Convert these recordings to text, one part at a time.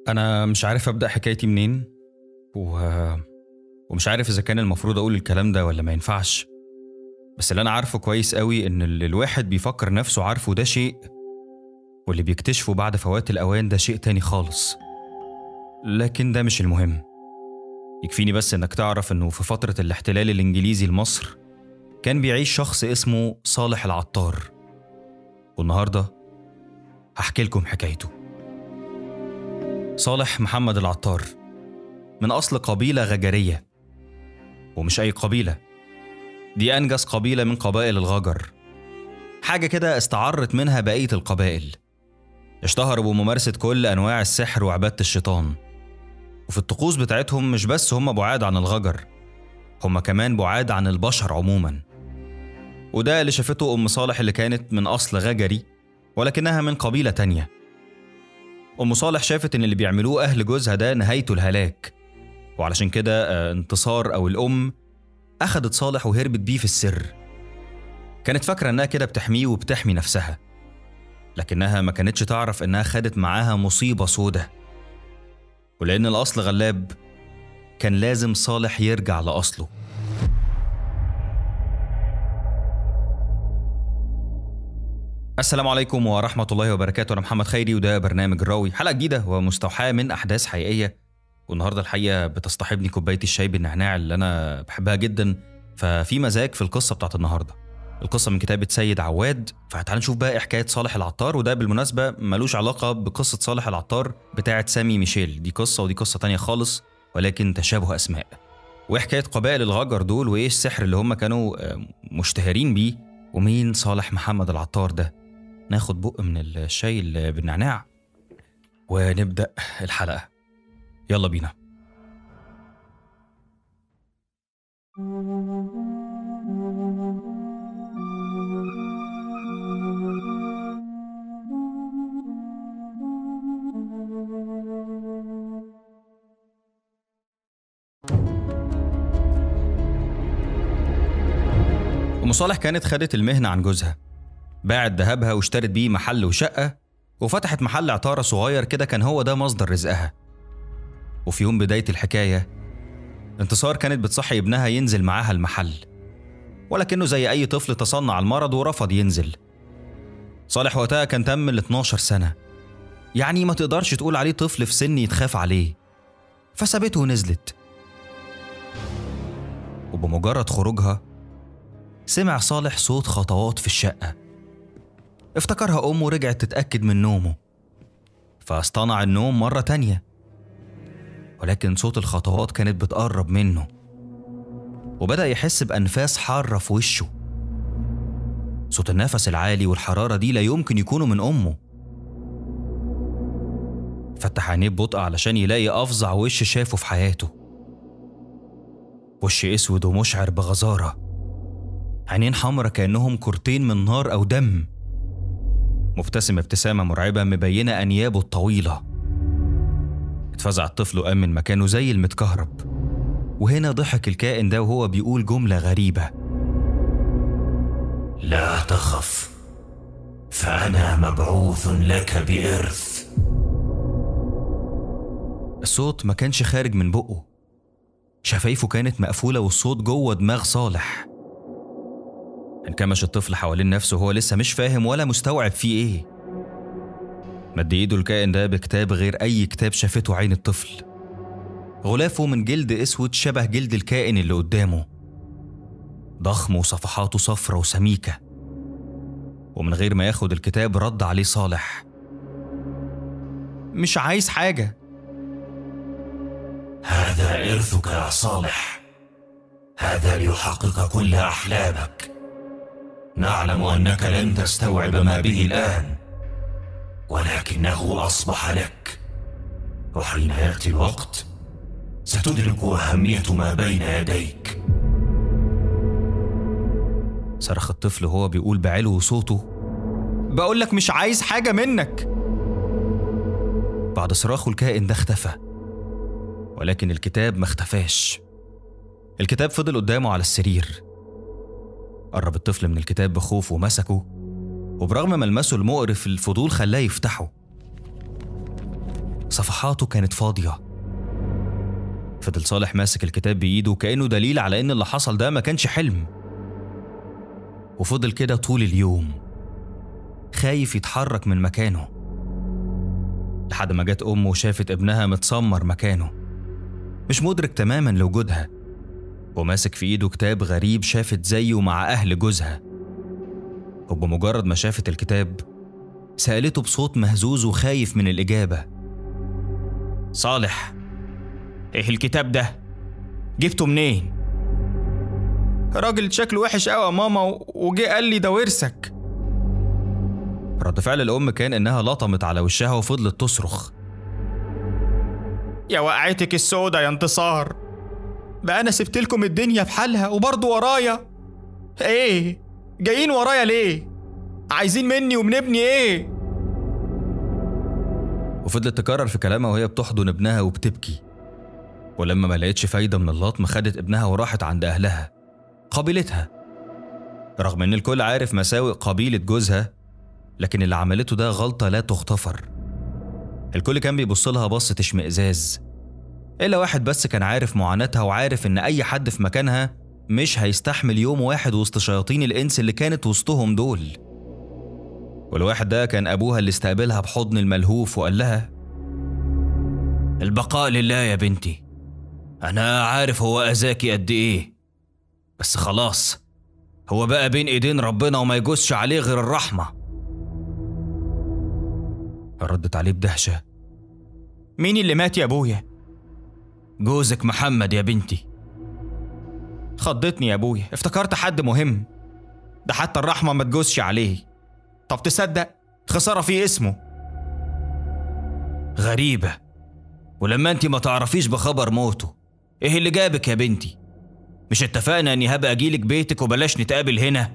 أنا مش عارف أبدأ حكايتي منين و... ومش عارف إذا كان المفروض أقول الكلام ده ولا ما ينفعش بس اللي أنا عارفه كويس قوي إن اللي الواحد بيفكر نفسه عارفه ده شيء واللي بيكتشفه بعد فوات الأوان ده شيء تاني خالص لكن ده مش المهم يكفيني بس إنك تعرف إنه في فترة الاحتلال الإنجليزي لمصر كان بيعيش شخص اسمه صالح العطار والنهارده هحكي لكم حكايته صالح محمد العطار من أصل قبيلة غجرية ومش أي قبيلة دي أنجز قبيلة من قبائل الغجر حاجة كده استعرت منها بقية القبائل اشتهروا بممارسة كل أنواع السحر وعبادة الشيطان وفي الطقوس بتاعتهم مش بس هم بعاد عن الغجر هم كمان بعاد عن البشر عموما وده اللي شافته أم صالح اللي كانت من أصل غجري ولكنها من قبيلة تانية أم صالح شافت إن اللي بيعملوه أهل جوزها ده نهايته الهلاك وعلشان كده آه، انتصار أو الأم أخدت صالح وهربت بيه في السر كانت فاكرة إنها كده بتحميه وبتحمي نفسها لكنها ما كانتش تعرف إنها خدت معاها مصيبة سودة ولأن الأصل غلاب كان لازم صالح يرجع لأصله السلام عليكم ورحمة الله وبركاته أنا محمد خيري وده برنامج الراوي حلقة جديدة ومستوحاة من أحداث حقيقية والنهاردة الحقيقة بتصطحبني كوباية الشاي بالنعناع اللي أنا بحبها جدا ففي مزاج في القصة بتاعت النهاردة القصة من كتابة سيد عواد فتعال نشوف بقى إيه حكاية صالح العطار وده بالمناسبة ملوش علاقة بقصة صالح العطار بتاعت سامي ميشيل دي قصة ودي قصة تانية خالص ولكن تشابه أسماء وحكاية قبائل الغجر دول وإيه السحر اللي هم كانوا آه، مشتهرين بيه ومين صالح محمد العطار ده ناخد بق من الشاي اللي بالنعناع ونبدأ الحلقة يلا بينا أم صالح كانت خدت المهنة عن جوزها باعت ذهبها واشترت بيه محل وشقة وفتحت محل عطارة صغير كده كان هو ده مصدر رزقها وفي يوم بداية الحكاية انتصار كانت بتصحي ابنها ينزل معاها المحل ولكنه زي أي طفل تصنع المرض ورفض ينزل صالح وقتها كان تم ال 12 سنة يعني ما تقدرش تقول عليه طفل في سن يتخاف عليه فسابته ونزلت وبمجرد خروجها سمع صالح صوت خطوات في الشقة افتكرها أمه رجعت تتأكد من نومه فاصطنع النوم مرة تانية ولكن صوت الخطوات كانت بتقرب منه وبدأ يحس بأنفاس حارة في وشه صوت النفس العالي والحرارة دي لا يمكن يكونوا من أمه فتح عينيه ببطء علشان يلاقي أفظع وش شافه في حياته وش أسود ومشعر بغزارة عينين حمرة كأنهم كورتين من نار أو دم مبتسم ابتسامة مرعبة مبينة أنيابه الطويلة اتفزع الطفل وقام من مكانه زي المتكهرب وهنا ضحك الكائن ده وهو بيقول جملة غريبة لا تخف فأنا مبعوث لك بإرث الصوت ما كانش خارج من بقه شفايفه كانت مقفولة والصوت جوه دماغ صالح انكمش الطفل حوالين نفسه وهو لسه مش فاهم ولا مستوعب فيه ايه مد ايده الكائن ده بكتاب غير اي كتاب شافته عين الطفل غلافه من جلد اسود شبه جلد الكائن اللي قدامه ضخم وصفحاته صفرة وسميكة ومن غير ما ياخد الكتاب رد عليه صالح مش عايز حاجة هذا إرثك يا صالح هذا ليحقق كل أحلامك نعلم أنك لن تستوعب ما به الآن ولكنه أصبح لك وحين يأتي الوقت ستدرك أهمية ما بين يديك صرخ الطفل وهو بيقول بعلو صوته بقول لك مش عايز حاجة منك بعد صراخه الكائن ده اختفى ولكن الكتاب ما اختفاش الكتاب فضل قدامه على السرير قرب الطفل من الكتاب بخوف ومسكه وبرغم ملمسه المقرف الفضول خلاه يفتحه صفحاته كانت فاضية فضل صالح ماسك الكتاب بإيده كأنه دليل على إن اللي حصل ده ما كانش حلم وفضل كده طول اليوم خايف يتحرك من مكانه لحد ما جت أمه وشافت ابنها متسمر مكانه مش مدرك تماما لوجودها وماسك في إيده كتاب غريب شافت زيه مع أهل جوزها وبمجرد ما شافت الكتاب سألته بصوت مهزوز وخايف من الإجابة صالح إيه الكتاب ده؟ جبته منين؟ راجل شكله وحش قوي يا ماما و- وجه قال لي ده ورثك رد فعل الأم كان إنها لطمت على وشها وفضلت تصرخ يا وقعتك السودا يا انتصار بقى انا سبت لكم الدنيا بحالها وبرضه ورايا ايه جايين ورايا ليه عايزين مني ومن ابني ايه وفضلت تكرر في كلامها وهي بتحضن ابنها وبتبكي ولما ما لقيتش فايدة من اللطم خدت ابنها وراحت عند أهلها قبيلتها رغم إن الكل عارف مساوئ قبيلة جوزها لكن اللي عملته ده غلطة لا تغتفر الكل كان بيبص لها بصة اشمئزاز إلا واحد بس كان عارف معاناتها وعارف إن أي حد في مكانها مش هيستحمل يوم واحد وسط شياطين الإنس اللي كانت وسطهم دول والواحد ده كان أبوها اللي استقبلها بحضن الملهوف وقال لها البقاء لله يا بنتي أنا عارف هو أذاكي قد إيه بس خلاص هو بقى بين إيدين ربنا وما يجوزش عليه غير الرحمة ردت عليه بدهشة مين اللي مات يا ابويا جوزك محمد يا بنتي خضتني يا ابويا افتكرت حد مهم ده حتى الرحمه ما تجوزش عليه طب تصدق خساره فيه اسمه غريبة ولما انت ما تعرفيش بخبر موته ايه اللي جابك يا بنتي مش اتفقنا اني هبقى اجيلك بيتك وبلاش نتقابل هنا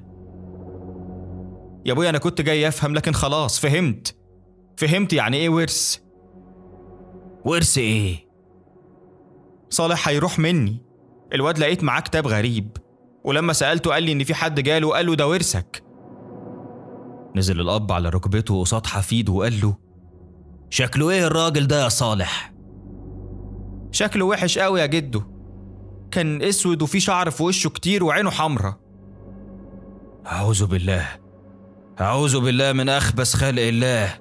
يا ابويا انا كنت جاي افهم لكن خلاص فهمت فهمت يعني ايه ورث ورث ايه صالح هيروح مني الواد لقيت معاه كتاب غريب ولما سألته قال لي إن في حد جاله وقال له ده ورثك نزل الاب على ركبته قصاد حفيده وقال له شكله ايه الراجل ده يا صالح شكله وحش قوي يا جدو كان اسود وفيه شعر في وشه كتير وعينه حمرا اعوذ بالله اعوذ بالله من اخبث خلق الله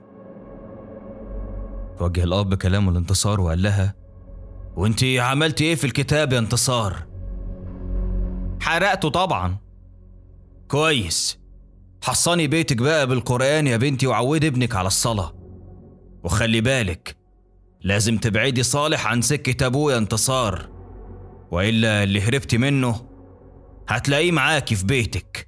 وجه الاب كلامه لانتصار وقال لها وانتي عملتي ايه في الكتاب يا انتصار حرقته طبعا كويس حصني بيتك بقى بالقرآن يا بنتي وعودي ابنك على الصلاة وخلي بالك لازم تبعدي صالح عن سكة أبويا انتصار وإلا اللي هربتي منه هتلاقيه معاكي في بيتك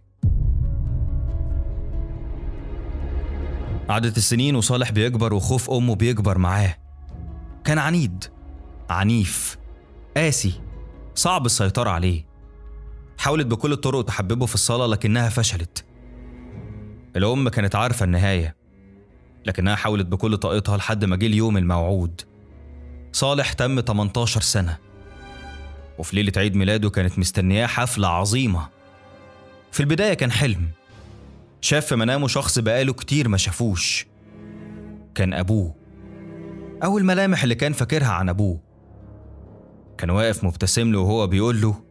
عدت السنين وصالح بيكبر وخوف أمه بيكبر معاه كان عنيد عنيف قاسي صعب السيطرة عليه حاولت بكل الطرق تحببه في الصلاة لكنها فشلت الأم كانت عارفة النهاية لكنها حاولت بكل طاقتها لحد ما جه اليوم الموعود صالح تم 18 سنة وفي ليلة عيد ميلاده كانت مستنياه حفلة عظيمة في البداية كان حلم شاف في منامه شخص بقاله كتير ما شافوش كان أبوه أو الملامح اللي كان فاكرها عن أبوه كان واقف مبتسم له وهو بيقول له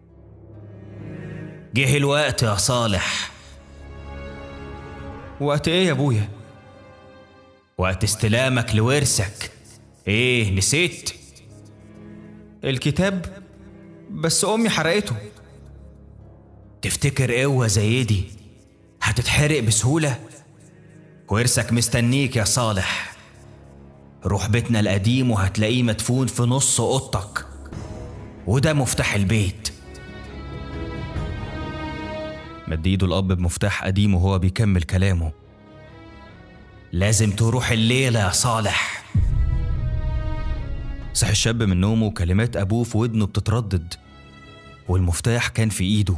جه الوقت يا صالح وقت إيه يا أبويا؟ وقت استلامك لورثك ايه نسيت الكتاب بس أمي حرقته تفتكر قوة زي دي هتتحرق بسهولة ورثك مستنيك يا صالح روح بيتنا القديم وهتلاقيه مدفون في نص اوضتك وده مفتاح البيت مد ايده الاب بمفتاح قديم وهو بيكمل كلامه لازم تروح الليلة يا صالح صحي الشاب من نومه وكلمات أبوه في ودنه بتتردد والمفتاح كان في إيده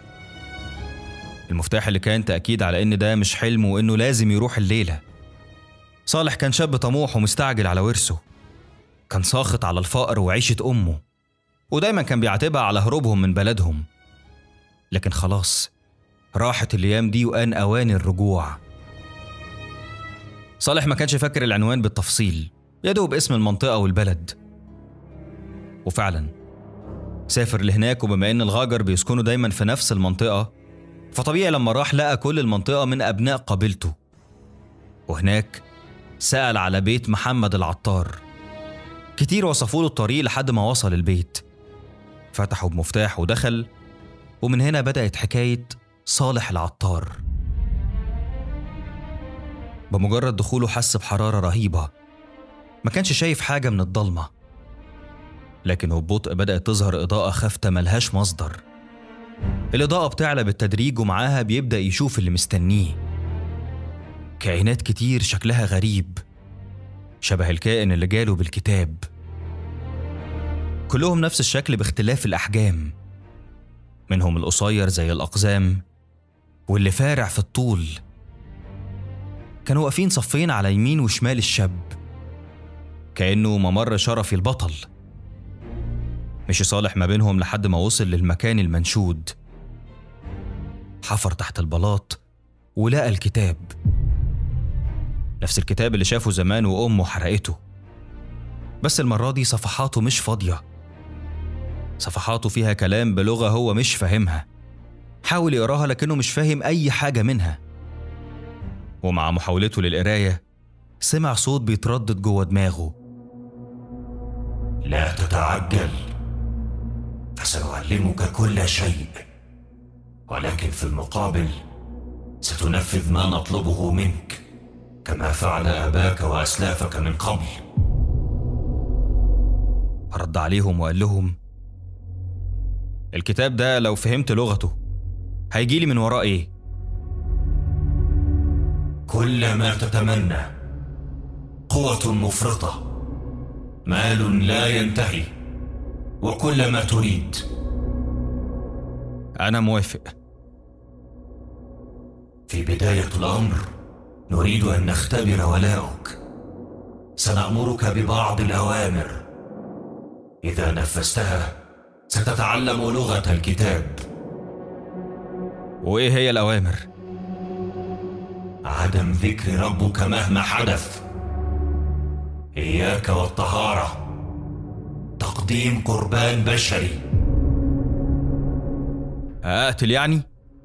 المفتاح اللي كان تأكيد على إن ده مش حلم وإنه لازم يروح الليلة صالح كان شاب طموح ومستعجل على ورثه كان ساخط على الفقر وعيشة أمه ودايما كان بيعاتبها على هروبهم من بلدهم لكن خلاص راحت الأيام دي وآن أوان الرجوع صالح ما كانش فاكر العنوان بالتفصيل يدوب اسم المنطقة والبلد وفعلا سافر لهناك وبما ان الغاجر بيسكنوا دايما في نفس المنطقة فطبيعي لما راح لقى كل المنطقة من أبناء قبيلته وهناك سأل على بيت محمد العطار كتير وصفوا له الطريق لحد ما وصل البيت فتحوا بمفتاح ودخل ومن هنا بدأت حكاية صالح العطار بمجرد دخوله حس بحرارة رهيبة ما كانش شايف حاجة من الضلمة لكن وببطء بدأت تظهر إضاءة خافتة ملهاش مصدر الإضاءة بتعلى بالتدريج ومعاها بيبدأ يشوف اللي مستنيه كائنات كتير شكلها غريب شبه الكائن اللي جاله بالكتاب كلهم نفس الشكل باختلاف الأحجام منهم القصير زي الأقزام واللي فارع في الطول كانوا واقفين صفين على يمين وشمال الشاب كأنه ممر شرفي البطل مشي صالح ما بينهم لحد ما وصل للمكان المنشود حفر تحت البلاط ولقى الكتاب نفس الكتاب اللي شافه زمان وأمه حرقته بس المرة دي صفحاته مش فاضية صفحاته فيها كلام بلغة هو مش فاهمها حاول يقراها لكنه مش فاهم أي حاجة منها ومع محاولته للقراية سمع صوت بيتردد جوه دماغه لا تتعجل فسنعلمك كل شيء ولكن في المقابل ستنفذ ما نطلبه منك كما فعل اباك واسلافك من قبل رد عليهم وقال لهم الكتاب ده لو فهمت لغته هيجيلي من وراه ايه كل ما تتمنى قوه مفرطه مال لا ينتهي وكل ما تريد انا موافق في بدايه الامر نريد ان نختبر ولاؤك سنامرك ببعض الاوامر اذا نفذتها ستتعلم لغه الكتاب وايه هي الاوامر عدم ذكر ربك مهما حدث اياك والطهاره تقديم قربان بشري اقتل يعني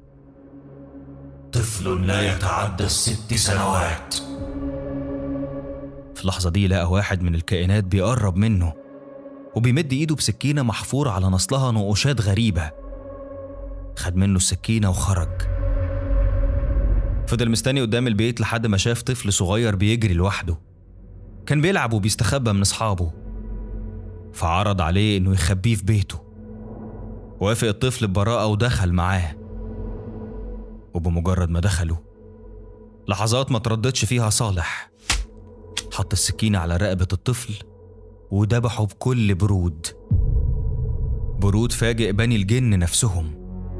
طفل لا يتعدى الست سنوات في اللحظه دي لقى واحد من الكائنات بيقرب منه وبيمد ايده بسكينه محفور على نصلها نقوشات غريبه خد منه السكينه وخرج فضل مستني قدام البيت لحد ما شاف طفل صغير بيجري لوحده كان بيلعب وبيستخبى من اصحابه فعرض عليه انه يخبيه في بيته وافق الطفل ببراءة ودخل معاه وبمجرد ما دخلوا لحظات ما ترددش فيها صالح حط السكينة على رقبة الطفل وذبحه بكل برود برود فاجئ بني الجن نفسهم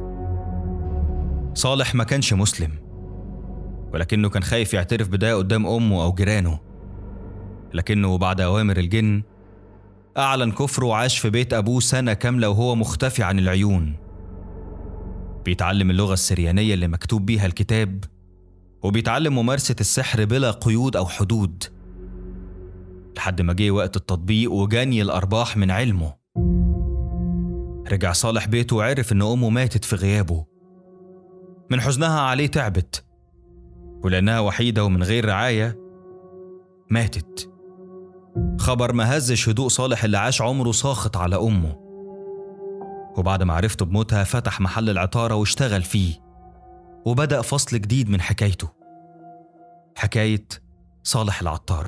صالح ما كانش مسلم ولكنه كان خايف يعترف بده قدام أمه أو جيرانه لكنه بعد أوامر الجن أعلن كفره وعاش في بيت أبوه سنة كاملة وهو مختفي عن العيون بيتعلم اللغة السريانية اللي مكتوب بيها الكتاب وبيتعلم ممارسة السحر بلا قيود أو حدود لحد ما جه وقت التطبيق وجني الأرباح من علمه رجع صالح بيته وعرف إن أمه ماتت في غيابه من حزنها عليه تعبت ولأنها وحيدة ومن غير رعاية ماتت خبر ما هزش هدوء صالح اللي عاش عمره ساخط على أمه وبعد ما عرفته بموتها فتح محل العطارة واشتغل فيه وبدأ فصل جديد من حكايته حكاية صالح العطار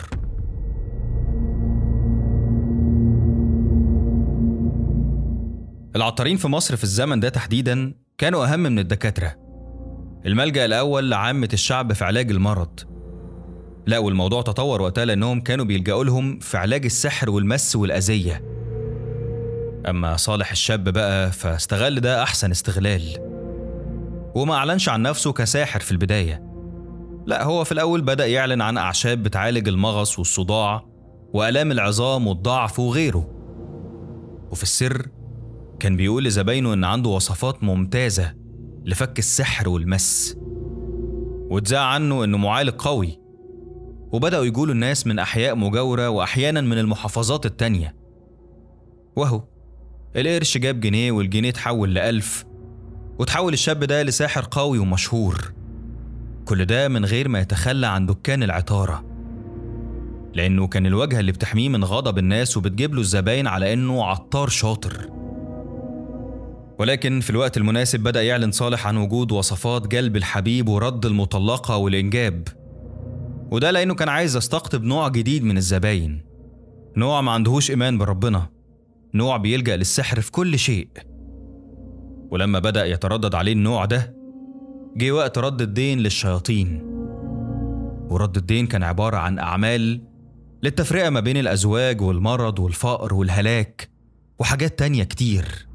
العطارين في مصر في الزمن ده تحديدا كانوا أهم من الدكاترة الملجأ الأول لعامة الشعب في علاج المرض لا والموضوع تطور وقتها لأنهم كانوا بيلجأوا لهم في علاج السحر والمس والأذية أما صالح الشاب بقى فاستغل ده أحسن استغلال وما أعلنش عن نفسه كساحر في البداية لا هو في الأول بدأ يعلن عن أعشاب بتعالج المغص والصداع وآلام العظام والضعف وغيره وفي السر كان بيقول لزباينه إن عنده وصفات ممتازة لفك السحر والمس واتذاع عنه إنه معالج قوي وبدأوا يجولوا الناس من أحياء مجاورة وأحيانا من المحافظات التانية وهو القرش جاب جنيه والجنيه اتحول لألف وتحول الشاب ده لساحر قوي ومشهور كل ده من غير ما يتخلى عن دكان العطارة لأنه كان الواجهة اللي بتحميه من غضب الناس وبتجيب له الزباين على إنه عطار شاطر ولكن في الوقت المناسب بدأ يعلن صالح عن وجود وصفات جلب الحبيب ورد المطلقة والإنجاب وده لأنه كان عايز يستقطب نوع جديد من الزباين نوع ما عندهوش إيمان بربنا نوع بيلجأ للسحر في كل شيء ولما بدأ يتردد عليه النوع ده جه وقت رد الدين للشياطين ورد الدين كان عبارة عن أعمال للتفرقة ما بين الأزواج والمرض والفقر والهلاك وحاجات تانية كتير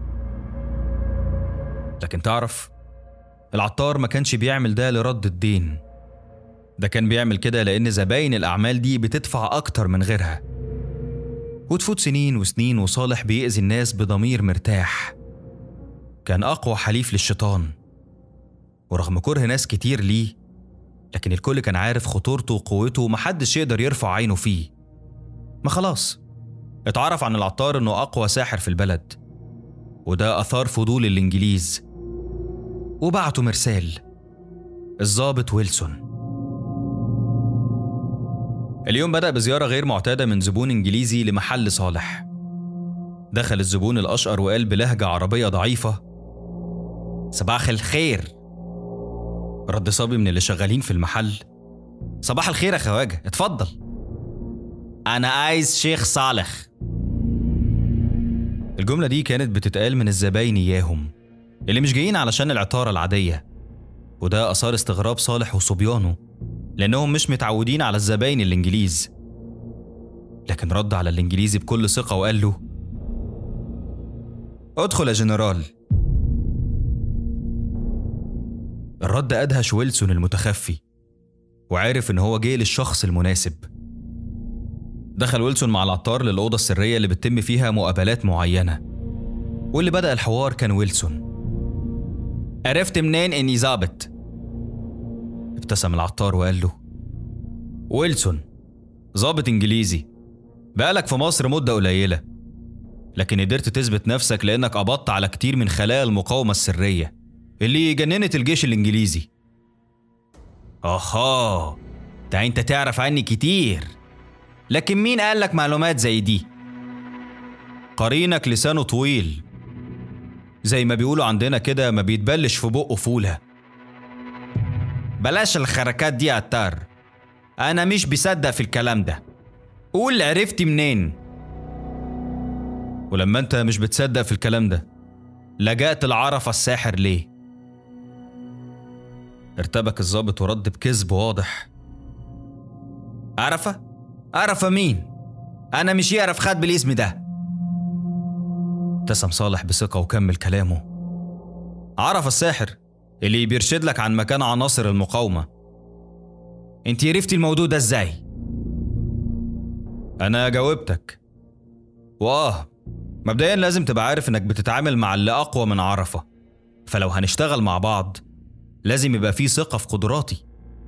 لكن تعرف العطار ما كانش بيعمل ده لرد الدين ده كان بيعمل كده لأن زباين الأعمال دي بتدفع أكتر من غيرها وتفوت سنين وسنين وصالح بيأذي الناس بضمير مرتاح كان أقوى حليف للشيطان ورغم كره ناس كتير ليه لكن الكل كان عارف خطورته وقوته ومحدش يقدر يرفع عينه فيه ما خلاص اتعرف عن العطار انه اقوى ساحر في البلد وده اثار فضول الانجليز وبعتوا مرسال الضابط ويلسون اليوم بدأ بزيارة غير معتادة من زبون إنجليزي لمحل صالح دخل الزبون الأشقر وقال بلهجة عربية ضعيفة صباح الخير رد صبي من اللي شغالين في المحل صباح الخير يا خواجة اتفضل أنا عايز شيخ صالح الجملة دي كانت بتتقال من الزباين إياهم اللي مش جايين علشان العطارة العادية وده أثار استغراب صالح وصبيانه لأنهم مش متعودين على الزباين الإنجليز لكن رد على الإنجليزي بكل ثقة وقال له ادخل يا جنرال الرد أدهش ويلسون المتخفي وعرف إن هو جه للشخص المناسب دخل ويلسون مع العطار للأوضة السرية اللي بتتم فيها مقابلات معينة واللي بدأ الحوار كان ويلسون عرفت منين إني ظابط؟ ابتسم العطار وقال له ويلسون ظابط إنجليزي بقالك في مصر مدة قليلة لكن قدرت تثبت نفسك لأنك قبضت على كتير من خلايا المقاومة السرية اللي جننت الجيش الإنجليزي أها ده أنت تعرف عني كتير لكن مين قال لك معلومات زي دي؟ قرينك لسانه طويل زي ما بيقولوا عندنا كده ما بيتبلش في بقه فولة بلاش الحركات دي يا عطار أنا مش بصدق في الكلام ده قول عرفتي منين ولما انت مش بتصدق في الكلام ده لجأت العرفة الساحر ليه ارتبك الظابط ورد بكذب واضح عرفة؟ عرفة مين؟ أنا مش يعرف خد بالاسم ده ابتسم صالح بثقة وكمل كلامه عرف الساحر اللي بيرشد لك عن مكان عناصر المقاومة انت عرفتي الموضوع ده ازاي؟ أنا جاوبتك وآه مبدئيا لازم تبقى عارف إنك بتتعامل مع اللي أقوى من عرفة فلو هنشتغل مع بعض لازم يبقى في ثقة في قدراتي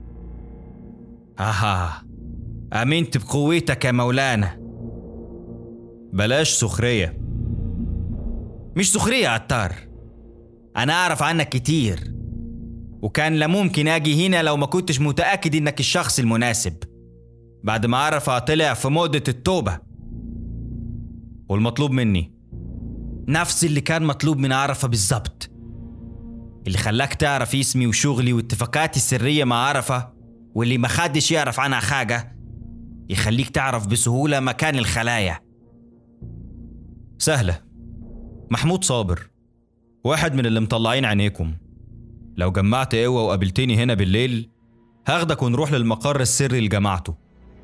آها آمنت بقوتك يا مولانا بلاش سخرية مش سخرية يا عطار أنا أعرف عنك كتير وكان لا ممكن أجي هنا لو ما كنتش متأكد إنك الشخص المناسب بعد ما عرفة طلع في مدة التوبة والمطلوب مني نفس اللي كان مطلوب من عرفة بالظبط اللي خلاك تعرف اسمي وشغلي واتفاقاتي السرية مع عرفة واللي محدش يعرف عنها حاجة يخليك تعرف بسهولة مكان الخلايا سهلة محمود صابر واحد من اللي مطلعين عينيكم لو جمعت قوة وقابلتني هنا بالليل هاخدك ونروح للمقر السري لجماعته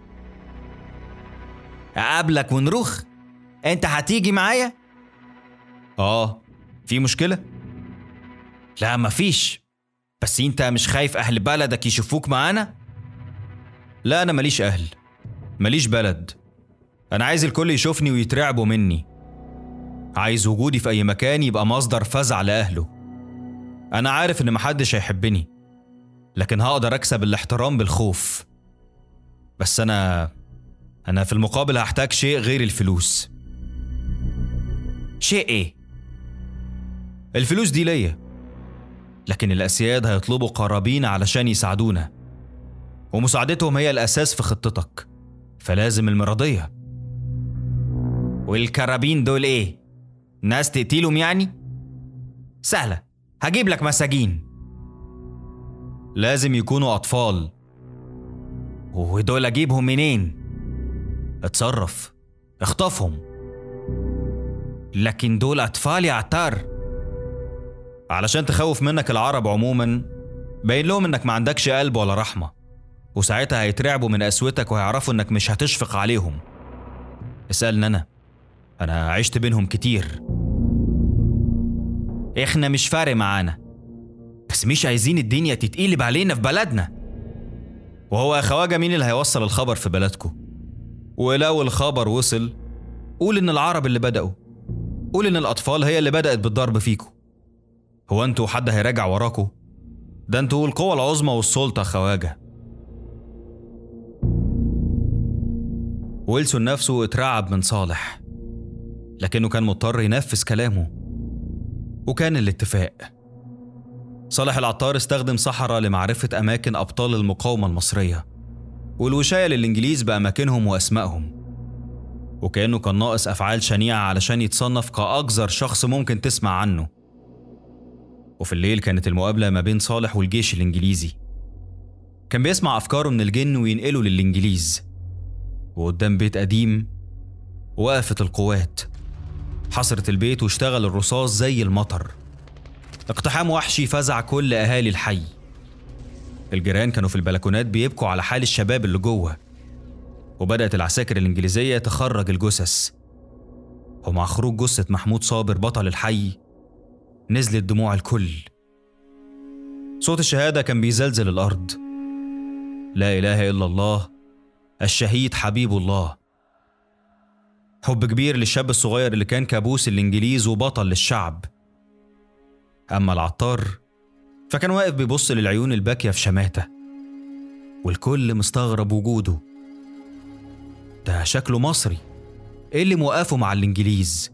أقابلك ونروح انت هتيجي معايا اه في مشكله لا مفيش بس انت مش خايف اهل بلدك يشوفوك معانا لا انا ماليش اهل ماليش بلد انا عايز الكل يشوفني ويترعبوا مني عايز وجودي في اي مكان يبقى مصدر فزع لاهله انا عارف ان محدش هيحبني لكن هقدر اكسب الاحترام بالخوف بس أنا أنا في المقابل هحتاج شيء غير الفلوس شيء ايه الفلوس دي ليا لكن الأسياد هيطلبوا قرابين علشان يساعدونا ومساعدتهم هي الأساس في خطتك فلازم المرضية والكرابين دول ايه ناس تقتلهم يعني سهلة هجيب لك مساجين لازم يكونوا أطفال ودول اجيبهم منين اتصرف اخطفهم لكن دول اطفال يا عطار علشان تخوف منك العرب عموما باين لهم انك ما عندكش قلب ولا رحمة وساعتها هيترعبوا من قسوتك وهيعرفوا انك مش هتشفق عليهم اسألني انا انا عشت بينهم كتير احنا مش فارق معانا بس مش عايزين الدنيا تتقلب علينا في بلدنا وهو يا خواجة مين اللي هيوصل الخبر في بلدكم ولو الخبر وصل قول ان العرب اللي بدأوا قول ان الاطفال هي اللي بدأت بالضرب فيكم هو انتوا حد هيراجع وراكوا ده انتوا القوة العظمى والسلطة يا خواجة ويلسون نفسه اترعب من صالح لكنه كان مضطر ينفذ كلامه وكان الاتفاق صالح العطار استخدم سحرة لمعرفة أماكن أبطال المقاومة المصرية والوشاية للإنجليز بأماكنهم وأسمائهم وكأنه كان ناقص أفعال شنيعة علشان يتصنف كأقذر شخص ممكن تسمع عنه وفي الليل كانت المقابلة ما بين صالح والجيش الإنجليزي كان بيسمع أفكاره من الجن وينقله للإنجليز وقدام بيت قديم وقفت القوات حصرت البيت واشتغل الرصاص زي المطر اقتحام وحشي فزع كل أهالي الحي الجيران كانوا في البلكونات بيبكوا على حال الشباب اللي جوه وبدأت العساكر الإنجليزية تخرج الجثث ومع خروج جثة محمود صابر بطل الحي نزلت دموع الكل صوت الشهادة كان بيزلزل الأرض لا إله إلا الله الشهيد حبيب الله حب كبير للشاب الصغير اللي كان كابوس الإنجليز وبطل للشعب أما العطار فكان واقف بيبص للعيون الباكية في شماتة والكل مستغرب وجوده ده شكله مصري ايه اللي موقفه مع الانجليز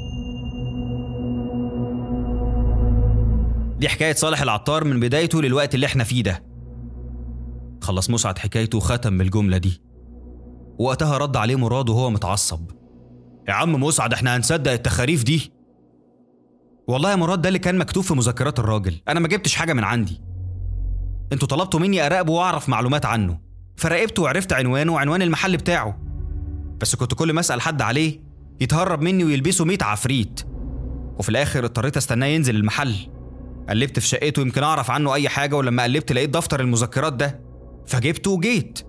دي حكاية صالح العطار من بدايته للوقت اللي احنا فيه ده خلص مسعد حكايته وختم بالجملة دي وقتها رد عليه مراد وهو متعصب يا عم مسعد احنا هنصدق التخاريف دي والله يا مراد ده اللي كان مكتوب في مذكرات الراجل انا ما جبتش حاجة من عندي انتوا طلبتوا مني اراقبه واعرف معلومات عنه فراقبته وعرفت عنوانه وعنوان المحل بتاعه بس كنت كل ما اسال حد عليه يتهرب مني ويلبسه 100 عفريت وفي الاخر اضطريت استناه ينزل المحل قلبت في شقته يمكن اعرف عنه اي حاجه ولما قلبت لقيت دفتر المذكرات ده فجبته وجيت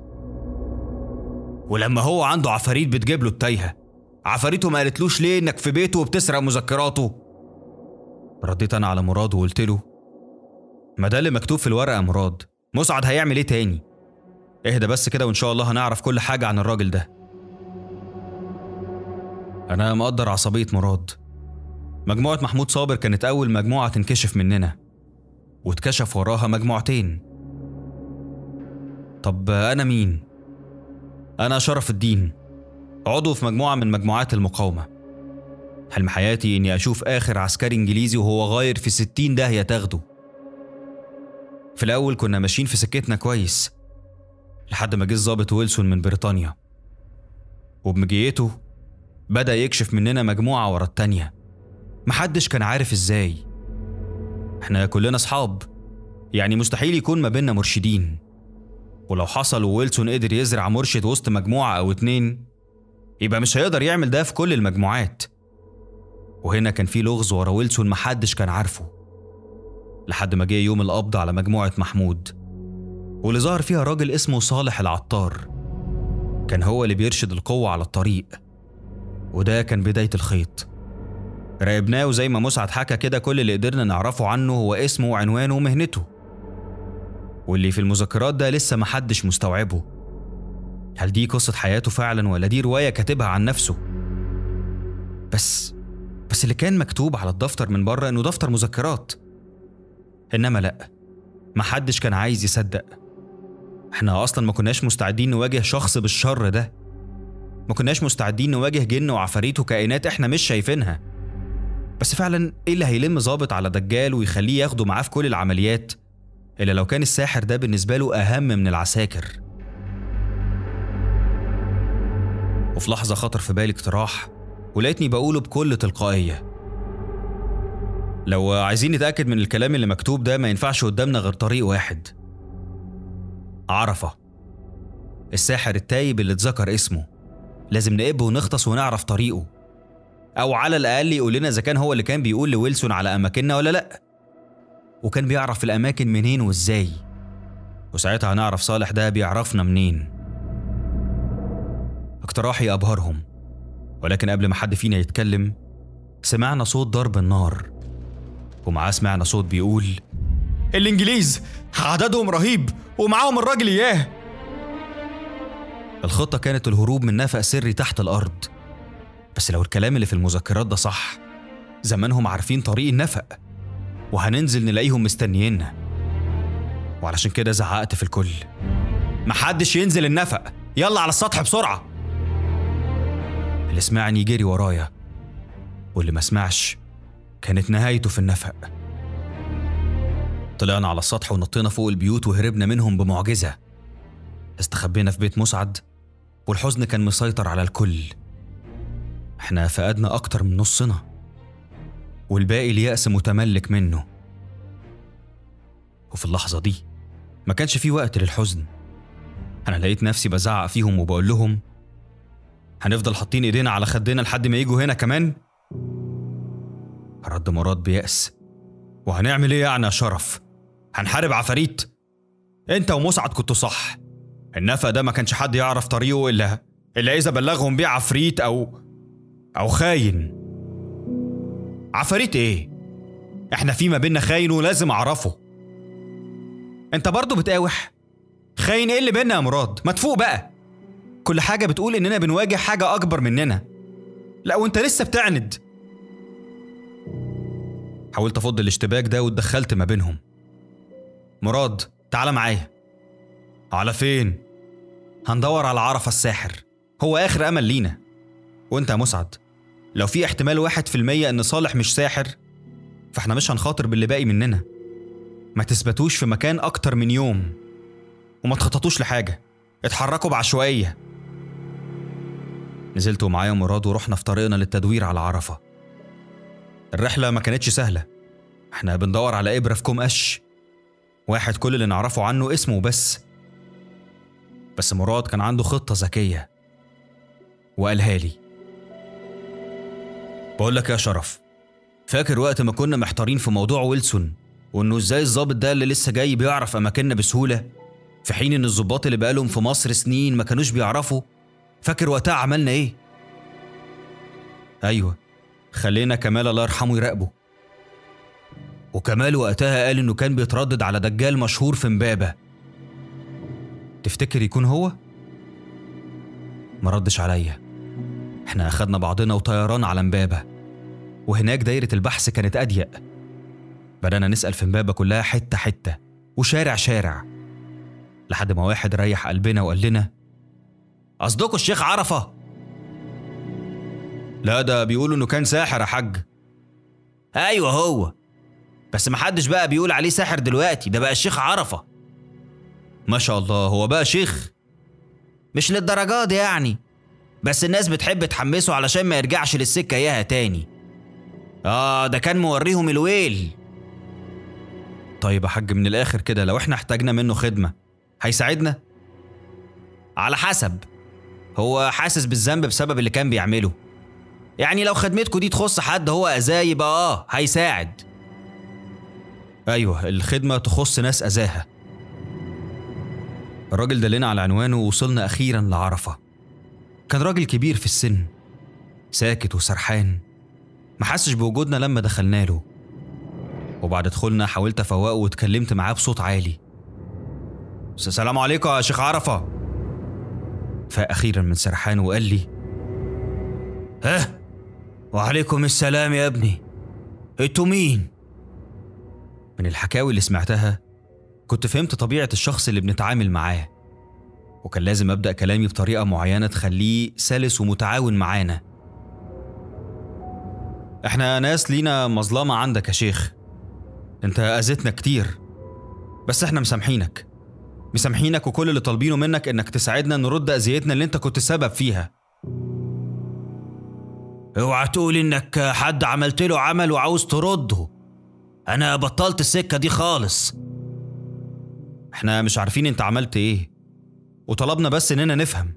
ولما هو عنده عفاريت بتجيب له التايهه عفاريته ما قالتلوش ليه انك في بيته وبتسرق مذكراته رديت انا على مراد وقلت له ما ده اللي مكتوب في الورقه يا مراد مسعد هيعمل ايه تاني اهدى بس كده وان شاء الله هنعرف كل حاجه عن الراجل ده انا مقدر عصبيه مراد مجموعه محمود صابر كانت اول مجموعه تنكشف مننا واتكشف وراها مجموعتين طب انا مين انا شرف الدين عضو في مجموعه من مجموعات المقاومه حلم حياتي اني اشوف اخر عسكري انجليزي وهو غاير في ستين داهيه تاخده في الاول كنا ماشيين في سكتنا كويس لحد ما جه الظابط ويلسون من بريطانيا وبمجيته بدأ يكشف مننا مجموعة ورا التانية محدش كان عارف ازاي احنا كلنا اصحاب يعني مستحيل يكون ما بيننا مرشدين ولو حصل وويلسون قدر يزرع مرشد وسط مجموعة أو اتنين يبقى مش هيقدر يعمل ده في كل المجموعات وهنا كان في لغز ورا ويلسون محدش كان عارفه لحد ما جه يوم القبض على مجموعة محمود واللي ظهر فيها راجل اسمه صالح العطار كان هو اللي بيرشد القوة على الطريق وده كان بداية الخيط راقبناه وزي ما مسعد حكى كده كل اللي قدرنا نعرفه عنه هو اسمه وعنوانه ومهنته واللي في المذكرات ده لسه محدش مستوعبه هل دي قصة حياته فعلا ولا دي رواية كاتبها عن نفسه بس بس اللي كان مكتوب على الدفتر من بره انه دفتر مذكرات انما لا محدش كان عايز يصدق احنا اصلا ما كناش مستعدين نواجه شخص بالشر ده ما كناش مستعدين نواجه جن وعفاريت وكائنات احنا مش شايفينها بس فعلا ايه اللي هيلم ظابط على دجال ويخليه ياخده معاه في كل العمليات الا لو كان الساحر ده بالنسبه له اهم من العساكر وفي لحظه خطر في بالي اقتراح ولقيتني بقوله بكل تلقائيه لو عايزين نتاكد من الكلام اللي مكتوب ده ما ينفعش قدامنا غير طريق واحد عرفه الساحر التايب اللي اتذكر اسمه لازم نقب ونغطس ونعرف طريقه او على الاقل يقول لنا اذا كان هو اللي كان بيقول لويلسون على اماكننا ولا لا وكان بيعرف الاماكن منين وازاي وساعتها هنعرف صالح ده بيعرفنا منين اقتراحي ابهرهم ولكن قبل ما حد فينا يتكلم سمعنا صوت ضرب النار ومعاه سمعنا صوت بيقول الانجليز عددهم رهيب ومعاهم الراجل اياه الخطة كانت الهروب من نفق سري تحت الأرض بس لو الكلام اللي في المذكرات ده صح زمانهم عارفين طريق النفق وهننزل نلاقيهم مستنيينا وعلشان كده زعقت في الكل محدش ينزل النفق يلا على السطح بسرعة اللي سمعني جري ورايا واللي ما سمعش كانت نهايته في النفق طلعنا على السطح ونطينا فوق البيوت وهربنا منهم بمعجزة استخبينا في بيت مسعد والحزن كان مسيطر على الكل احنا فقدنا أكتر من نصنا والباقي اليأس متملك منه وفي اللحظة دي ما كانش في وقت للحزن أنا لقيت نفسي بزعق فيهم وبقول لهم هنفضل حاطين ايدينا على خدنا لحد ما يجوا هنا كمان رد مراد بيأس وهنعمل ايه يعني يا شرف هنحارب عفاريت انت ومسعد كنتوا صح النفق ده ما كانش حد يعرف طريقه الا الا اذا بلغهم بيه عفريت او او خاين عفاريت ايه احنا في ما بينا خاين ولازم اعرفه انت برضه بتقاوح خاين ايه اللي بينا يا مراد ما تفوق بقى كل حاجه بتقول اننا بنواجه حاجه اكبر مننا لا وانت لسه بتعند حاولت افض الاشتباك ده واتدخلت ما بينهم مراد تعال معايا على فين هندور على عرفة الساحر هو آخر أمل لينا وأنت يا مسعد لو في احتمال واحد في المية إن صالح مش ساحر فإحنا مش هنخاطر باللي باقي مننا ما تثبتوش في مكان أكتر من يوم وما تخططوش لحاجة اتحركوا بعشوائية نزلتوا معايا مراد ورحنا في طريقنا للتدوير على عرفة الرحلة ما كانتش سهلة احنا بندور على إبرة في كوم قش واحد كل اللي نعرفه عنه اسمه بس بس مراد كان عنده خطة ذكية وقالها لي بقول لك يا شرف فاكر وقت ما كنا محتارين في موضوع ويلسون وانه ازاي الظابط ده اللي لسه جاي بيعرف اماكننا بسهولة في حين ان الظباط اللي بقالهم في مصر سنين ما كانوش بيعرفوا فاكر وقتها عملنا ايه ايوه خلينا كمال الله يرحمه يراقبه وكمال وقتها قال انه كان بيتردد على دجال مشهور في امبابه تفتكر يكون هو ما ردش عليا احنا اخدنا بعضنا وطيران على امبابه وهناك دايره البحث كانت اضيق بدأنا نسأل في امبابه كلها حته حته وشارع شارع لحد ما واحد ريح قلبنا وقال لنا قصدكوا الشيخ عرفه لا ده بيقولوا انه كان ساحر يا حاج ايوه هو بس محدش بقى بيقول عليه ساحر دلوقتي ده بقى الشيخ عرفة ما شاء الله هو بقى شيخ مش للدرجات دي يعني بس الناس بتحب تحمسه علشان ما يرجعش للسكة اياها تاني اه ده كان موريهم الويل طيب يا حاج من الاخر كده لو احنا احتاجنا منه خدمة هيساعدنا على حسب هو حاسس بالذنب بسبب اللي كان بيعمله يعني لو خدمتكوا دي تخص حد هو اذاه يبقى اه هيساعد ايوه الخدمه تخص ناس اذاها الراجل دلنا على عنوانه ووصلنا اخيرا لعرفه كان راجل كبير في السن ساكت وسرحان ما حسش بوجودنا لما دخلنا له وبعد دخولنا حاولت افوقه واتكلمت معاه بصوت عالي السلام عليكم يا شيخ عرفه فاخيرا من سرحان وقال لي ها وعليكم السلام يا ابني انتوا مين من الحكاوي اللي سمعتها كنت فهمت طبيعة الشخص اللي بنتعامل معاه وكان لازم أبدأ كلامي بطريقة معينة تخليه سلس ومتعاون معانا احنا ناس لينا مظلمة عندك يا شيخ انت أذيتنا كتير بس احنا مسامحينك مسامحينك وكل اللي طالبينه منك انك تساعدنا نرد اذيتنا اللي انت كنت سبب فيها اوعى تقول انك حد عملت له عمل وعاوز ترده انا بطلت السكه دي خالص احنا مش عارفين انت عملت ايه وطلبنا بس اننا نفهم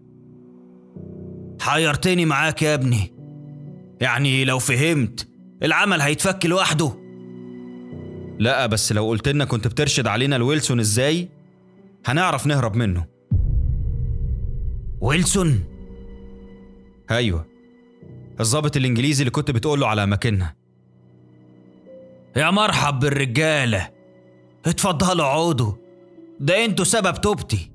حيرتني معاك يا ابني يعني لو فهمت العمل هيتفك لوحده لا بس لو قلت لنا كنت بترشد علينا الويلسون ازاي هنعرف نهرب منه ويلسون ايوه الضابط الانجليزي اللي كنت بتقوله على اماكننا يا مرحب بالرجاله اتفضلوا اقعدوا ده انتوا سبب توبتي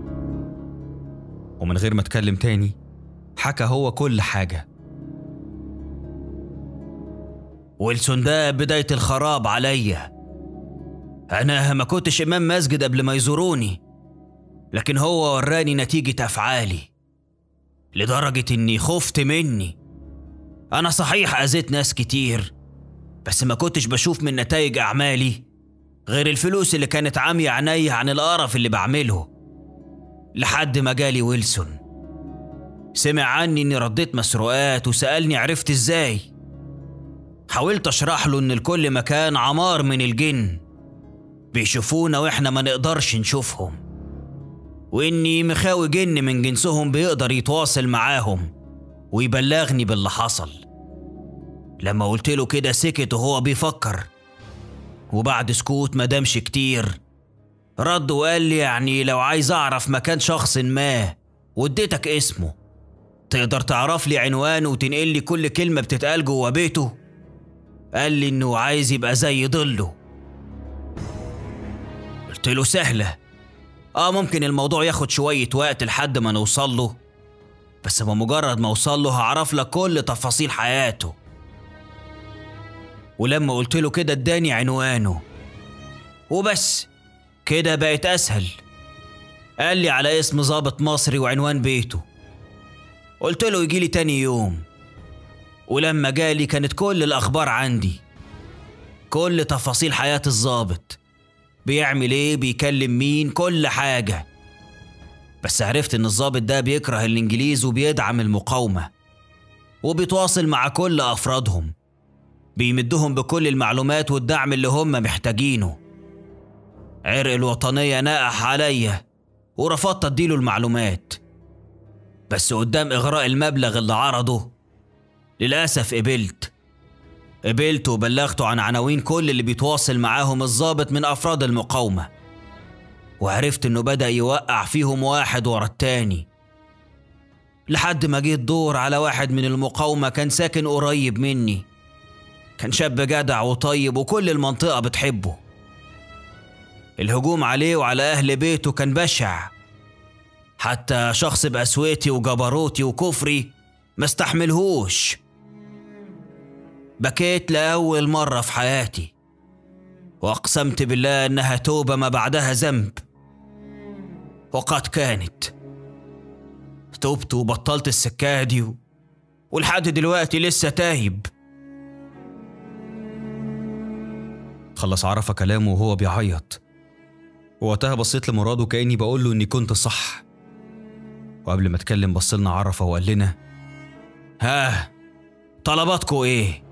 ومن غير ما اتكلم تاني حكى هو كل حاجه ويلسون ده بداية الخراب عليا أنا ما كنتش إمام مسجد قبل ما يزوروني لكن هو وراني نتيجة أفعالي لدرجة إني خفت مني أنا صحيح أذيت ناس كتير بس ما كنتش بشوف من نتائج أعمالي غير الفلوس اللي كانت عامية عينيا عن القرف اللي بعمله لحد ما جالي ويلسون سمع عني إني رديت مسروقات وسألني عرفت إزاي حاولت اشرح له ان الكل مكان عمار من الجن بيشوفونا واحنا ما نقدرش نشوفهم واني مخاوي جن من جنسهم بيقدر يتواصل معاهم ويبلغني باللي حصل لما قلت له كده سكت وهو بيفكر وبعد سكوت ما دامش كتير رد وقال لي يعني لو عايز اعرف مكان شخص ما واديتك اسمه تقدر تعرف لي عنوانه وتنقل لي كل كلمة بتتقال جوه بيته قال لي انه عايز يبقى زي ضله قلت له سهلة اه ممكن الموضوع ياخد شوية وقت لحد ما نوصل له بس بمجرد ما اوصل له هعرف لك كل تفاصيل حياته ولما قلت له كده اداني عنوانه وبس كده بقت اسهل قال لي على اسم ضابط مصري وعنوان بيته قلت له يجيلي تاني يوم ولما جالي كانت كل الأخبار عندي كل تفاصيل حياة الضابط بيعمل ايه بيكلم مين كل حاجة بس عرفت ان الضابط ده بيكره الانجليز وبيدعم المقاومة وبيتواصل مع كل افرادهم بيمدهم بكل المعلومات والدعم اللي هم محتاجينه عرق الوطنية نقح عليا ورفضت اديله المعلومات بس قدام اغراء المبلغ اللي عرضه للأسف قبلت قبلت وبلغته عن عناوين كل اللي بيتواصل معاهم الضابط من أفراد المقاومة وعرفت إنه بدأ يوقع فيهم واحد ورا التاني لحد ما جه الدور على واحد من المقاومة كان ساكن قريب مني كان شاب جدع وطيب وكل المنطقة بتحبه الهجوم عليه وعلى أهل بيته كان بشع حتى شخص بقسوتي وجبروتي وكفري ما استحملهوش بكيت لأول مرة في حياتي وأقسمت بالله إنها توبة ما بعدها ذنب وقد كانت تبت وبطلت السكاية دي و- ولحد دلوقتي لسه تايب خلص عرفة كلامه وهو بيعيط ووقتها بصيت لمراد وكأني بقول له إني كنت صح وقبل ما اتكلم بصلنا عرفة وقال لنا ها طلباتكوا ايه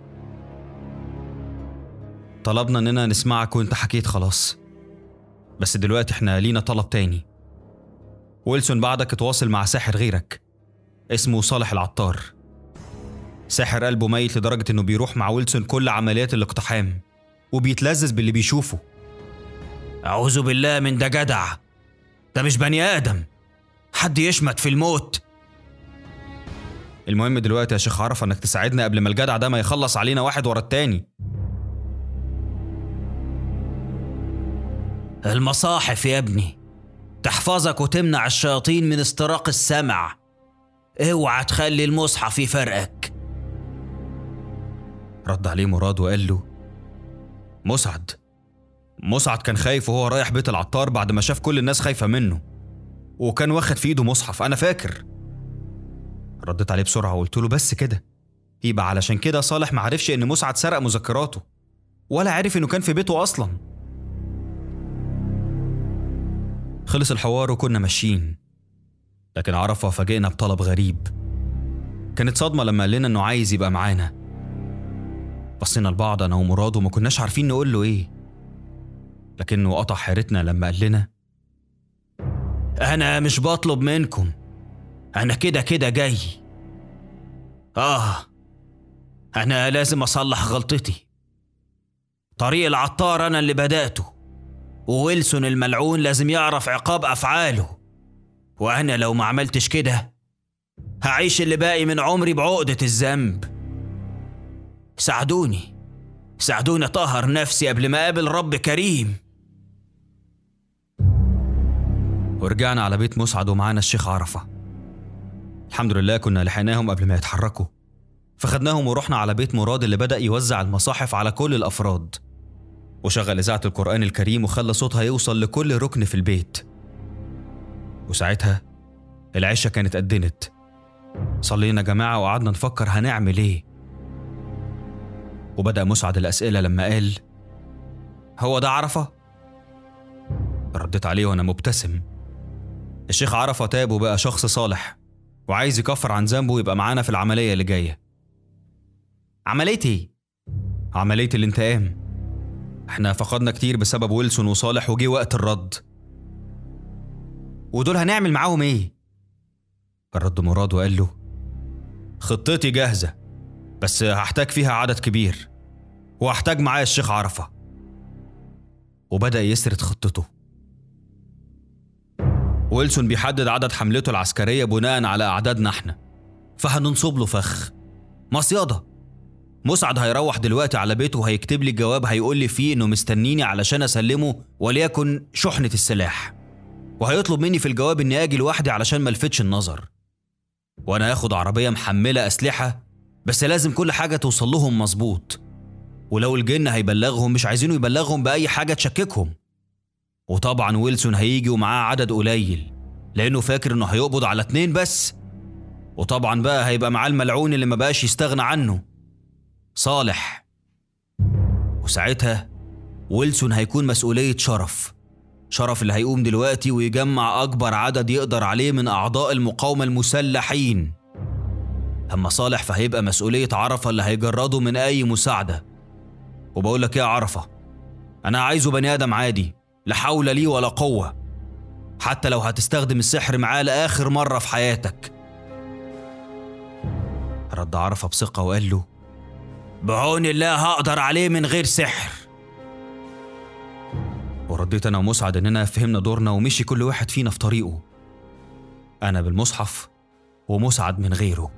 طلبنا إننا نسمعك وأنت حكيت خلاص بس دلوقتي إحنا لينا طلب تاني ويلسون بعدك اتواصل مع ساحر غيرك اسمه صالح العطار ساحر قلبه ميت لدرجة إنه بيروح مع ويلسون كل عمليات الاقتحام وبيتلذذ باللي بيشوفه أعوذ بالله من ده جدع ده مش بني آدم حد يشمت في الموت المهم دلوقتي يا شيخ عرفة انك تساعدنا قبل ما الجدع ده ما يخلص علينا واحد ورا التاني المصاحف يا ابني تحفظك وتمنع الشياطين من استراق السمع اوعى تخلي المصحف يفرقك رد عليه مراد وقال له مسعد مسعد كان خايف وهو رايح بيت العطار بعد ما شاف كل الناس خايفة منه وكان واخد في ايده مصحف انا فاكر رديت عليه بسرعه وقلت له بس كده يبقى علشان كده صالح ما عرفش ان مسعد سرق مذكراته ولا عرف انه كان في بيته اصلا خلص الحوار وكنا ماشيين لكن عرفة فاجئنا بطلب غريب كانت صدمة لما قال لنا انه عايز يبقى معانا بصينا لبعض انا ومراد وما كناش عارفين نقول له ايه لكنه قطع حيرتنا لما قال لنا أنا مش بطلب منكم أنا كده كده جاي آه أنا لازم أصلح غلطتي طريق العطار أنا اللي بدأته وويلسون الملعون لازم يعرف عقاب أفعاله وأنا لو ما عملتش كده هعيش اللي باقي من عمري بعقدة الذنب ساعدوني ساعدوني أطهر نفسي قبل ما أقابل رب كريم ورجعنا على بيت مسعد ومعانا الشيخ عرفة الحمد لله كنا لحقناهم قبل ما يتحركوا فخدناهم ورحنا على بيت مراد اللي بدأ يوزع المصاحف على كل الأفراد وشغل إذاعة القرآن الكريم وخلى صوتها يوصل لكل ركن في البيت وساعتها العشاء كانت أدنت صلينا جماعة وقعدنا نفكر هنعمل إيه وبدأ مسعد الأسئلة لما قال هو ده عرفة؟ رديت عليه وأنا مبتسم الشيخ عرفة تاب وبقى شخص صالح وعايز يكفر عن ذنبه ويبقى معانا في العملية اللي جاية عملية ايه؟ عملية الانتقام احنا فقدنا كتير بسبب ويلسون وصالح وجي وقت الرد ودول هنعمل معاهم ايه؟ الرد مراد وقال له خطتي جاهزة بس هحتاج فيها عدد كبير وهحتاج معايا الشيخ عرفة وبدأ يسرد خطته ويلسون بيحدد عدد حملته العسكرية بناء على أعدادنا احنا فهننصب له فخ مصيدة مسعد هيروح دلوقتي على بيته وهيكتب لي جواب هيقول لي فيه انه مستنيني علشان اسلمه وليكن شحنة السلاح وهيطلب مني في الجواب اني اجي لوحدي علشان ملفتش النظر وانا هاخد عربية محملة اسلحة بس لازم كل حاجة توصل لهم مظبوط ولو الجن هيبلغهم مش عايزينه يبلغهم بأي حاجة تشككهم وطبعا ويلسون هيجي ومعاه عدد قليل لأنه فاكر إنه هيقبض على اتنين بس وطبعا بقى هيبقى معاه الملعون اللي ما بقاش يستغنى عنه صالح وساعتها ويلسون هيكون مسؤولية شرف شرف اللي هيقوم دلوقتي ويجمع أكبر عدد يقدر عليه من أعضاء المقاومة المسلحين أما صالح فهيبقى مسؤولية عرفة اللي هيجرده من أي مساعدة وبقول لك إيه يا عرفة أنا عايزه بني آدم عادي لا حول لي ولا قوة حتى لو هتستخدم السحر معاه لآخر مرة في حياتك رد عرفة بثقة وقال له بعون الله هقدر عليه من غير سحر ورديت أنا ومسعد إننا فهمنا دورنا ومشي كل واحد فينا في طريقه أنا بالمصحف ومسعد من غيره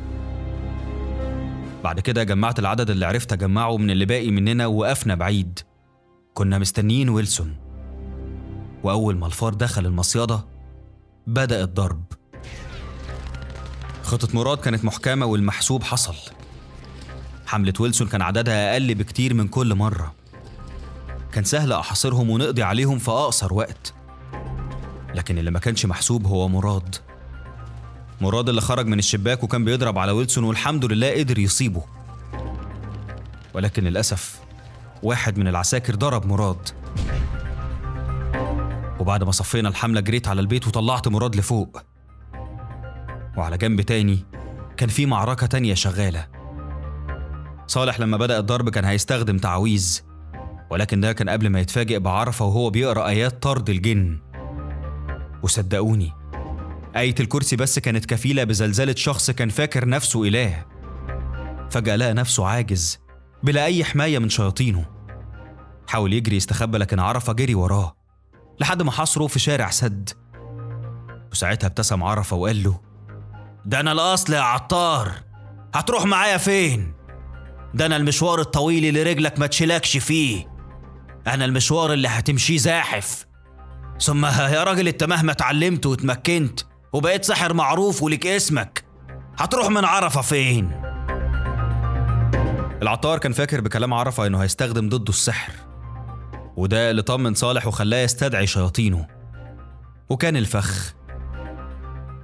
بعد كده جمعت العدد اللي عرفت أجمعه من اللي باقي مننا ووقفنا بعيد كنا مستنيين ويلسون وأول ما الفار دخل المصيدة بدأ الضرب خطة مراد كانت محكمة والمحسوب حصل حملة ويلسون كان عددها أقل بكتير من كل مرة كان سهل أحاصرهم ونقضي عليهم في أقصر وقت لكن اللي ما كانش محسوب هو مراد مراد اللي خرج من الشباك وكان بيضرب على ويلسون والحمد لله قدر يصيبه ولكن للأسف واحد من العساكر ضرب مراد وبعد ما صفينا الحملة جريت على البيت وطلعت مراد لفوق وعلى جنب تاني كان في معركة تانية شغالة صالح لما بدأ الضرب كان هيستخدم تعويذ ولكن ده كان قبل ما يتفاجئ بعرفة وهو بيقرأ آيات طرد الجن وصدقوني آية الكرسي بس كانت كفيلة بزلزلة شخص كان فاكر نفسه إله فجأة لقى نفسه عاجز بلا أي حماية من شياطينه حاول يجري يستخبى لكن عرفة جري وراه لحد ما حصره في شارع سد وساعتها ابتسم عرفة وقال له ده أنا الأصل يا عطار هتروح معايا فين؟ ده أنا المشوار الطويل اللي رجلك ما تشيلكش فيه أنا المشوار اللي هتمشيه زاحف ثم يا راجل انت مهما اتعلمت واتمكنت وبقيت ساحر معروف وليك اسمك هتروح من عرفة فين؟ العطار كان فاكر بكلام عرفة إنه هيستخدم ضده السحر وده اللي طمن صالح وخلاه يستدعي شياطينه وكان الفخ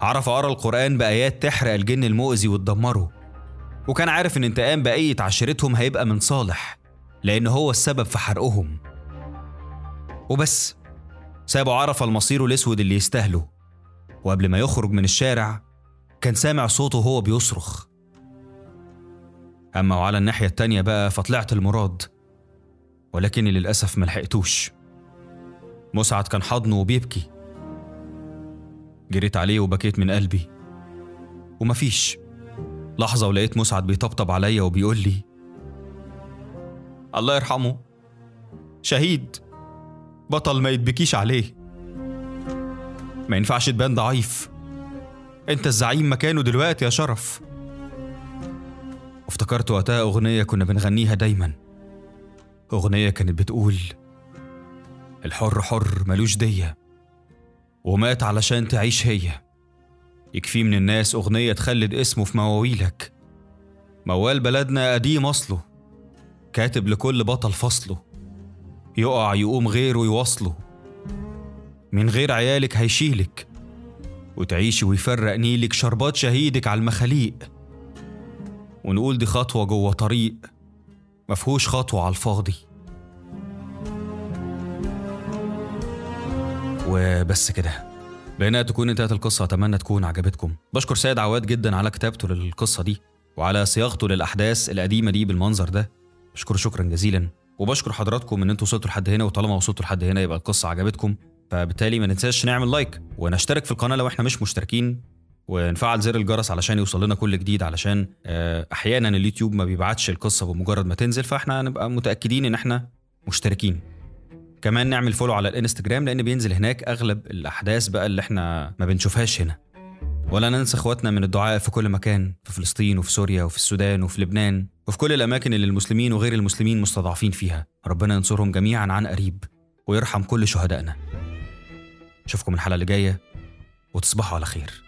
عرف أقرأ القرآن بآيات تحرق الجن المؤذي وتدمره وكان عارف إن انتقام بقية عشيرتهم هيبقى من صالح لأن هو السبب في حرقهم وبس سابوا عرفة المصير الأسود اللي يستاهله وقبل ما يخرج من الشارع كان سامع صوته وهو بيصرخ أما وعلى الناحية التانية بقى فطلعت المراد ولكني للأسف ملحقتوش مسعد كان حضنه وبيبكي جريت عليه وبكيت من قلبي ومفيش لحظة ولقيت مسعد بيطبطب عليا وبيقول لي الله يرحمه شهيد بطل ما يتبكيش عليه ما ينفعش تبان ضعيف انت الزعيم مكانه دلوقتي يا شرف وافتكرت وقتها أغنية كنا بنغنيها دايما أغنية كانت بتقول الحر حر ملوش دية ومات علشان تعيش هي يكفي من الناس أغنية تخلد اسمه في مواويلك موال بلدنا قديم أصله كاتب لكل بطل فصله يقع يقوم غيره يواصله من غير عيالك هيشيلك وتعيشي ويفرق نيلك شربات شهيدك على المخاليق ونقول دي خطوة جوه طريق مفهوش خطوة على الفاضي وبس كده بهنا تكون انتهت القصة أتمنى تكون عجبتكم بشكر سيد عواد جدا على كتابته للقصة دي وعلى صياغته للأحداث القديمة دي بالمنظر ده بشكره شكرا جزيلا وبشكر حضراتكم ان انتوا وصلتوا لحد هنا وطالما وصلتوا لحد هنا يبقى القصة عجبتكم فبالتالي ما ننساش نعمل لايك ونشترك في القناة لو احنا مش مشتركين ونفعل زر الجرس علشان يوصل لنا كل جديد علشان آه، احيانا اليوتيوب ما بيبعتش القصة بمجرد ما تنزل فاحنا نبقى متأكدين ان احنا مشتركين كمان نعمل فولو على الانستجرام لان بينزل هناك اغلب الاحداث بقى اللي احنا ما بنشوفهاش هنا ولا ننسى اخواتنا من الدعاء في كل مكان في فلسطين وفي سوريا وفي السودان وفي لبنان وفي كل الاماكن اللي المسلمين وغير المسلمين مستضعفين فيها ربنا ينصرهم جميعا عن قريب ويرحم كل شهدائنا اشوفكم الحلقه اللي جايه وتصبحوا على خير